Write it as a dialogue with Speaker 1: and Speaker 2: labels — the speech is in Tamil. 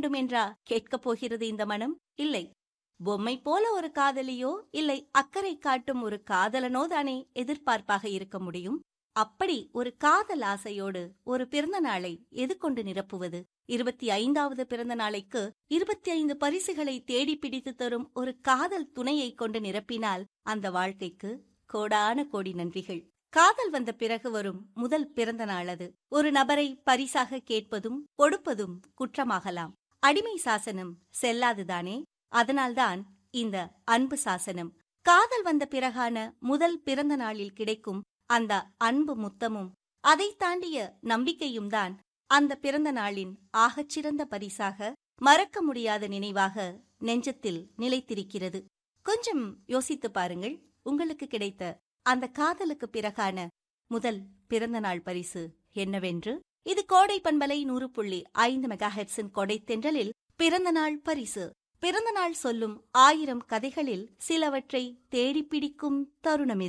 Speaker 1: வேண்டும் என்றா கேட்கப் போகிறது இந்த மனம் இல்லை பொம்மை போல ஒரு காதலியோ இல்லை அக்கறை காட்டும் ஒரு காதலனோ தானே எதிர்பார்ப்பாக இருக்க முடியும் அப்படி ஒரு காதல் ஆசையோடு ஒரு பிறந்த நாளை எது கொண்டு நிரப்புவது இருபத்தி ஐந்தாவது பிறந்த நாளைக்கு இருபத்தி ஐந்து பரிசுகளை தேடி பிடித்து தரும் ஒரு காதல் துணையை கொண்டு நிரப்பினால் அந்த வாழ்க்கைக்கு கோடான கோடி நன்றிகள் காதல் வந்த பிறகு வரும் முதல் பிறந்த நாள் அது ஒரு நபரை பரிசாக கேட்பதும் கொடுப்பதும் குற்றமாகலாம் அடிமை சாசனம் செல்லாதுதானே அதனால்தான் இந்த அன்பு சாசனம் காதல் வந்த பிறகான முதல் பிறந்த நாளில் கிடைக்கும் அந்த அன்பு முத்தமும் அதை தாண்டிய நம்பிக்கையும் தான் அந்த பிறந்த நாளின் ஆகச்சிறந்த பரிசாக மறக்க முடியாத நினைவாக நெஞ்சத்தில் நிலைத்திருக்கிறது கொஞ்சம் யோசித்து பாருங்கள் உங்களுக்கு கிடைத்த அந்த காதலுக்கு பிறகான முதல் பிறந்த நாள் பரிசு என்னவென்று இது கோடை பண்பலை நூறு புள்ளி ஐந்து மெகா ஹெட்ஸின் கொடை தென்றலில் பிறந்த நாள் பரிசு பிறந்த நாள் சொல்லும் ஆயிரம் கதைகளில் சிலவற்றை தேடிப்பிடிக்கும் தருணம் இது